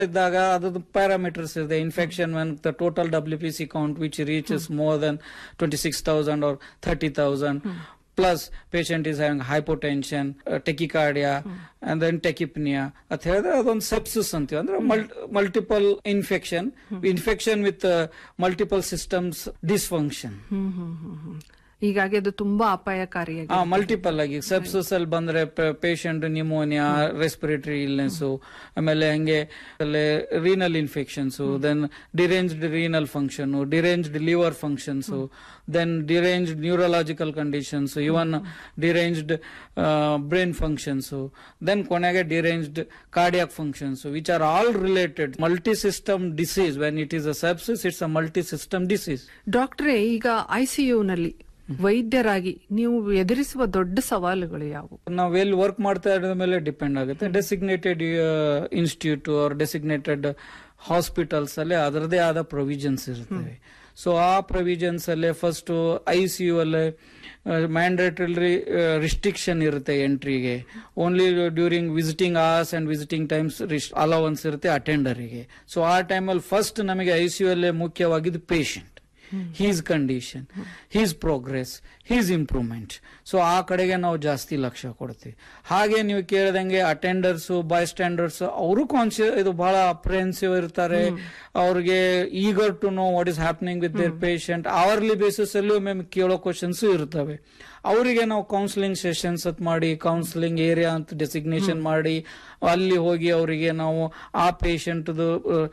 ಇದ್ದಾಗ ಅದ್ರದ್ದು ಪ್ಯಾರಾಮೀಟರ್ಸ್ ಇದೆ infection when the total W B C count which reaches more than twenty six thousand or thirty thousand plus patient is having hypotension tachycardia and then tachypnoea ಅಂತ ಹೇಳಿದ್ರೆ ಅದೊಂದು sepsis ಅಂತೀವಿ ಅಂದ್ರೆ multiple infection infection with multiple systems dysfunction hmm hmm hmm hmm ಹೀಗಾಗಿ ಅದು ತುಂಬಾ ಅಪಾಯಕಾರಿಯಾಗಿ ಹಾ multiple ಆಗಿ ಸೆಪ್ಸಸ್ ಅಲ್ಲಿ ಬಂದ್ರೆ ಪೇಷಂಟ್ ನ್ಯೂಮೋನಿಯಾ ರೆಸ್ಪಿರೇಟರಿ ಇಲ್ನೆಸ್ ಆಮೇಲೆ ಹಂಗೆ renal infections then deranged renal function deranged liver functions then deranged neurological conditions even deranged brain functions then ಕೊನೆಗೆ deranged cardiac functions which are all related multi system disease when it is a sepsis it's a multi system disease ಡಾಕ್ಟ್ರೇ ಈಗ ಐಸಿಯುನಲ್ಲಿ ವೈದ್ಯರಾಗಿ ನೀವು ಎದುರಿಸುವ ದೊಡ್ಡ ಸವಾಲುಗಳು ಯಾವುವು ನಾವು ಎಲ್ಲಿ ವರ್ಕ್ ಮಾಡ್ತಾ ಇರೋದ್ರ ಮೇಲೆ ಡಿಪೆಂಡ್ ಆಗುತ್ತೆ designated institute or designated hospitals ಅಲ್ಲಿ ಅದರದೇ ಆದ ಪ್ರೊವಿಷನ್ಸ್ ಇರ್ತವೆ ಸೊ ಆ ಪ್ರೊವಿಷನ್ಸ್ ಅಲ್ಲೇ ಫಸ್ಟ್ ಐ ಸಿ ಯು ಅಲ್ಲೇ ಮ್ಯಾಂಡೇಟರಿ ರಿಸ್ಟ್ರಿಕ್ಷನ್ ಇರುತ್ತೆ ಎಂಟ್ರಿಗೆ only during visiting hours and visiting times allowance ಇರುತ್ತೆ ಅಟೆಂಡರಿಗೆ ಸೊ ಆ ಟೈಮಲ್ಲಿ ಫಸ್ಟ್ ನಮಗೆ ಐ ಸಿ ಯು ಅಲ್ಲೇ ಮುಖ್ಯವಾಗಿದ್ದು patient his condition his progress his improvement so ಆ ಕಡೆಗೆ ನಾವು ಜಾಸ್ತಿ ಲಕ್ಷ್ಯ ಕೊಡ್ತೀವಿ ಹಾಗೆ ನೀವು ಕೇಳಿದಂಗೆ ಅಟೆಂಡರ್ಸ್ ಬಾಯ್ ಸ್ಟ್ಯಾಂಡರ್ಸ್ ಅವರು ಕಾನ್ಶಿಯಸ್ ಇದು ಬಹಳ ಅಪ್ರೆನ್ಸಿವ್ ಇರ್ತಾರೆ ಅವ್ರಿಗೆ eager to know what is happening with their patient hourly basis ಅಲ್ಲೂ ಮ್ಯಾಮ್ ಕೇಳೋ ಕ್ವಶನ್ಸ್ ಇರ್ತವೆ ಅವರಿಗೆ ನಾವು ಕೌನ್ಸಿಲಿಂಗ್ ಸೆಷನ್ಸ್ ಅಂತ ಮಾಡಿ ಕೌನ್ಸಿಲಿಂಗ್ ಏರಿಯಾ ಅಂತ ಡೆಸಿಗ್ನೇಷನ್ ಮಾಡಿ ಅಲ್ಲಿ ಹೋಗಿ ಅವರಿಗೆ ನಾವು ಆ ಪೇಷಂಟ್ದು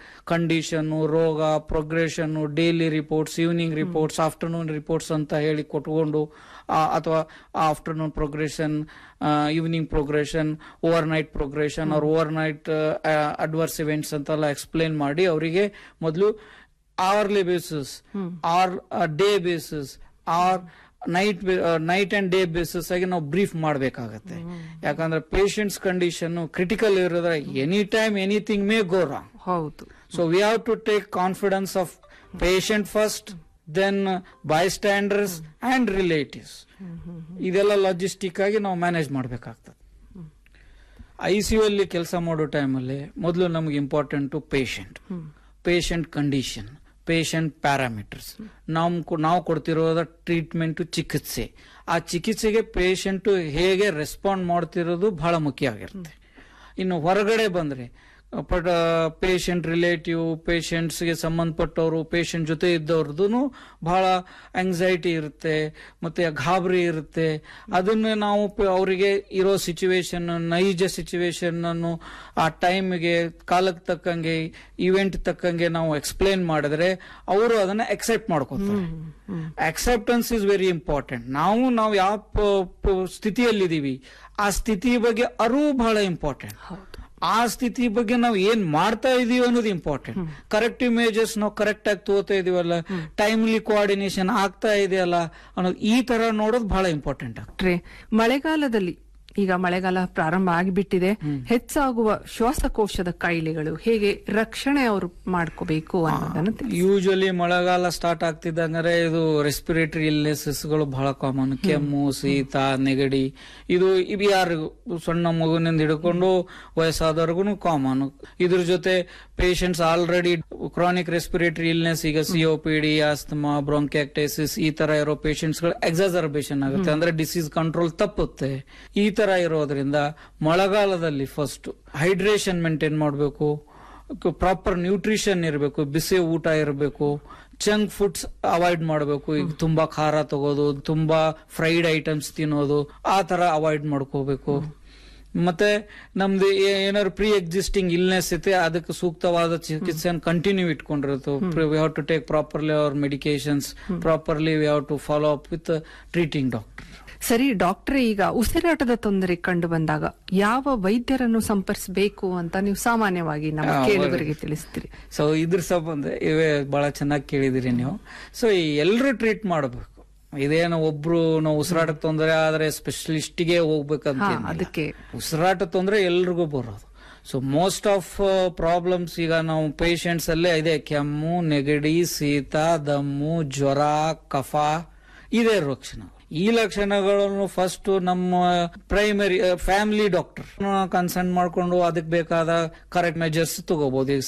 ಕಂಡೀಷನ್ ರೋಗ progression daily reports evening reports afternoon reports ಅಂತ ಹೇಳಿ ಕೊಟ್ಕೊಂಡು ಅಥವಾ afternoon progression evening progression overnight progression ಅವ್ರ ಓವರ್ ನೈಟ್ ಅಡ್ವರ್ಸ್ ಇವೆಂಟ್ಸ್ ಅಂತೆಲ್ಲ ಎಕ್ಸ್ಪ್ಲೇನ್ ಮಾಡಿ ಅವರಿಗೆ ಮೊದಲು hourly basis or day basis or night night and day basis ಆಗಿ ನಾವು ಬ್ರೀಫ್ ಮಾಡಬೇಕಾಗತ್ತೆ ಯಾಕಂದ್ರೆ ಪೇಷಂಟ್ಸ್ ಕಂಡೀಷನ್ ಕ್ರಿಟಿಕಲ್ ಇರೋದ್ರೆ any time anything may go wrong ಹೌದು so we have to take confidence of patient first then bystanders and relatives ಇದೆಲ್ಲ logistic ಆಗಿ ನಾವು manage ಮಾಡಬೇಕಾಗ್ತದೆ ಐ ಸಿ ಯು ಅಲ್ಲಿ ಕೆಲಸ ಮಾಡೋ ಟೈಮಲ್ಲಿ ಮೊದಲು ನಮ್ಗೆ important patient patient condition patient parameters ನಾವು ನಾವು ಕೊಡ್ತಿರೋದ ಟ್ರೀಟ್ಮೆಂಟ್ ಚಿಕಿತ್ಸೆ ಆ ಚಿಕಿತ್ಸೆಗೆ ಪೇಷಂಟ್ ಹೇಗೆ ರೆಸ್ಪಾಂಡ್ ಮಾಡ್ತಿರೋದು ಬಹಳ ಮುಖ್ಯ ಆಗಿರುತ್ತೆ ಇನ್ನು ಹೊರಗಡೆ ಬಂದ್ರೆ ಬಟ್ ಪೇಷಂಟ್ ರಿಲೇಟಿವ್ ಪೇಷಂಟ್ಸ್ಗೆ ಸಂಬಂಧಪಟ್ಟವರು ಪೇಷಂಟ್ ಜೊತೆ ಇದ್ದವ್ರದ್ದು ಬಹಳ ಆಂಗ್ಸೈಟಿ ಇರುತ್ತೆ ಮತ್ತೆ ಗಾಬರಿ ಇರುತ್ತೆ ಅದನ್ನ ನಾವು ಪ- ಅವರಿಗೆ ಇರೋ ಸಿಚುವೇಶನ್ ನೈಜ ಸಿಚುವೇಶನ್ ಅನ್ನು ಆ ಟೈಮ್ಗೆ ಕಾಲಕ್ಕೆ ತಕ್ಕಂಗೆ ಇವೆಂಟ್ ತಕ್ಕಂಗೆ ನಾವು ಎಕ್ಸ್ಪ್ಲೇನ್ ಮಾಡಿದ್ರೆ ಅವರು ಅದನ್ನ ಅಕ್ಸೆಪ್ಟ್ ಮಾಡ್ಕೋತಾರೆ ಅಕ್ಸೆಪ್ಟೆನ್ಸ್ ಇಸ್ ವೆರಿ ಇಂಪಾರ್ಟೆಂಟ್ ನಾವು ನಾವು ಯಾವ ಪ- ಪ- ಸ್ಥಿತಿಯಲ್ಲಿದ್ದೀವಿ ಆ ಸ್ಥಿತಿ ಬಗ್ಗೆ ಅರಿವು ಬಹಳ ಇಂಪಾರ್ಟೆಂಟ್ ಆ ಸ್ಥಿತಿ ಬಗ್ಗೆ ನಾವು ಏನ್ ಮಾಡ್ತಾ ಇದೀವಿ ಅನ್ನೋದು ಇಂಪಾರ್ಟೆಂಟ್ ಕರೆಕ್ಟಿವ್ ಮೇಜರ್ಸ್ ನಾವು ಕರೆಕ್ಟ್ ಆಗಿ ತಗೋತಾ ಇದೀವಲ್ಲ ಟೈಮ್ಲಿ ಕೋಆರ್ಡಿನೇಷನ್ ಆಗ್ತಾ ಇದೆಯಲ್ಲ ಅನ್ನೋದು ಈ ತರ ನೋಡೋದು ಬಹಳ ಇಂಪಾರ್ಟೆಂಟ್ ಡಾಕ್ಟ್ರೇ ಮಳೆಗಾಲದಲ್ಲಿ ಈಗ ಮಳೆಗಾಲ ಪ್ರಾರಂಭ ಆಗಿಬಿಟ್ಟಿದೆ ಹೆಚ್ಚಾಗುವ ಶ್ವಾಸಕೋಶದ ಕಾಯಿಲೆಗಳು ಹೇಗೆ ರಕ್ಷಣೆ ಅವರು ಮಾಡ್ಕೋಬೇಕು ಅನ್ನೋದನ್ನು ತಿಳಿಸಿ. ಯೂಶಲಿ ಮಳೆಗಾಲ ಸ್ಟಾರ್ಟ್ ಆಗ್ತಿದ್ದಂಗಾರೆ ಇದು ರೆಸ್ಪಿರೇಟರಿ ಇಲ್ನೆಸಸ್ ಗಳು ಬಹಳ ಕಾಮನ್ ಕೆಮ್ಮು ಶೀತ ನೆಗಡಿ ಇದು ಇವು ಯಾರು ಸಣ್ಣ ಮಗುವಿನಿಂದ ಹಿಡ್ಕೊಂಡು ವಯಸ್ಸಾದವ್ರಿಗೂ ಕಾಮನ್ ಇದ್ರ ಜೊತೆ patients already chronic respiratory illness ಈಗ ಸಿಒಪಿಡಿ ಆಸ್ತಮಾ ಬ್ರೋಂಕ್ಯಾಕ್ಟೈಸಿಸ್ ಈ ತರ ಇರೋ ಪೇಷಂಟ್ಸ್ ಗಳು ಎಕ್ಸಾಸರ್ಬೇಷನ್ ಆಗುತ್ತೆ ಅಂದ್ರೆ ಡಿಸೀಸ್ ಕಂಟ್ರೋಲ್ ತಪ್ಪುತ್ತೆ ಈ ತರ ಇರೋದ್ರಿಂದ ಮಳೆಗಾಲದಲ್ಲಿ ಫಸ್ಟ್ ಹೈಡ್ರೇಷನ್ ಮೇಂಟೈನ್ ಮಾಡಬೇಕು ಪ್ರಾಪರ್ ನ್ಯೂಟ್ರಿಷನ್ ಇರಬೇಕು ಬಿಸಿ ಊಟ ಇರಬೇಕು ಜಂಕ್ ಫುಡ್ಸ್ ಅವಾಯ್ಡ್ ಮಾಡಬೇಕು ಈಗ ತುಂಬಾ ಖಾರ ತಗೋದು ತುಂಬಾ ಫ್ರೈಡ್ ಐಟಮ್ಸ್ ತಿನ್ನೋದು ಆ ತರ ಅವಾಯ್ಡ್ ಮಾಡ್ಕೋಬೇಕು ಮತ್ತೆ ನಮ್ದು ಏ- ಏನಾದ್ರು ಪ್ರೀ ಎಕ್ಸಿಸ್ಟಿಂಗ್ ಇಲ್ನೆಸ್ ಐತೆ ಅದಕ್ಕೆ ಸೂಕ್ತವಾದ ಚಿಕಿತ್ಸೆಯನ್ನು ಕಂಟಿನ್ಯೂ ಇಟ್ಕೊಂಡಿರುತ್ತೆ we have to take properly our medications properly we have to follow up with treating doctor ಸರಿ ಡಾಕ್ಟ್ರೇ ಈಗ ಉಸಿರಾಟದ ತೊಂದರೆ ಕಂಡು ಬಂದಾಗ ಯಾವ ವೈದ್ಯರನ್ನು ಸಂಪರ್ಕಿಸಬೇಕು ಅಂತ ನೀವು ಸಾಮಾನ್ಯವಾಗಿ ನಮ್ಮ ಆ, ಕೇಳುಗರಿಗೆ ತಿಳಿಸ್ತೀರಿ ಸೊ ಇದ್ರ ಸಂಬಂಧ ಇವೇ ಬಹಳ ಚೆನ್ನಾಗಿ ಕೇಳಿದಿರಿ ನೀವು ಸೊ ಈ ಎಲ್ಲರೂ ಟ್ರೀಟ್ ಮಾಡಬೇಕು ಇದೇನು ಒಬ್ರು ನಾವು ಉಸಿರಾಟಕ್ಕೆ ತೊಂದರೆ ಆದ್ರೆ ಸ್ಪೆಷಲಿಸ್ಟ್ಗೆ ಹೋಗ್ಬೇಕಂತ ಹಾ, ಏನಿಲ್ಲ. ಅದಕ್ಕೆ. ಉಸಿರಾಟ ತೊಂದರೆ ಎಲ್ರಿಗೂ ಬರೋದು ಸೊ ಮೋಸ್ಟ್ ಆಫ್ ಪ್ರಾಬ್ಲಮ್ಸ್ ಈಗ ನಾವು ಪೇಷಂಟ್ಸ್ ಅಲ್ಲೇ ಇದೆ ಕೆಮ್ಮು ನೆಗಡಿ ಶೀತ ದಮ್ಮು ಜ್ವರ ಕಫ ಇದೇ ಲಕ್ಷಣ ಈ ಲಕ್ಷಣಗಳನ್ನು ಫಸ್ಟ್ ನಮ್ಮ ಪ್ರೈಮರಿ ಫ್ಯಾಮಿಲಿ ಡಾಕ್ಟರ್ ಕನ್ಸರ್ನ್ ಮಾಡ್ಕೊಂಡು ಅದಕ್ಕೆ ಬೇಕಾದ ಕರೆಕ್ಟ್ ಮೆಜರ್ಸ್ ತಗೋಬಹುದು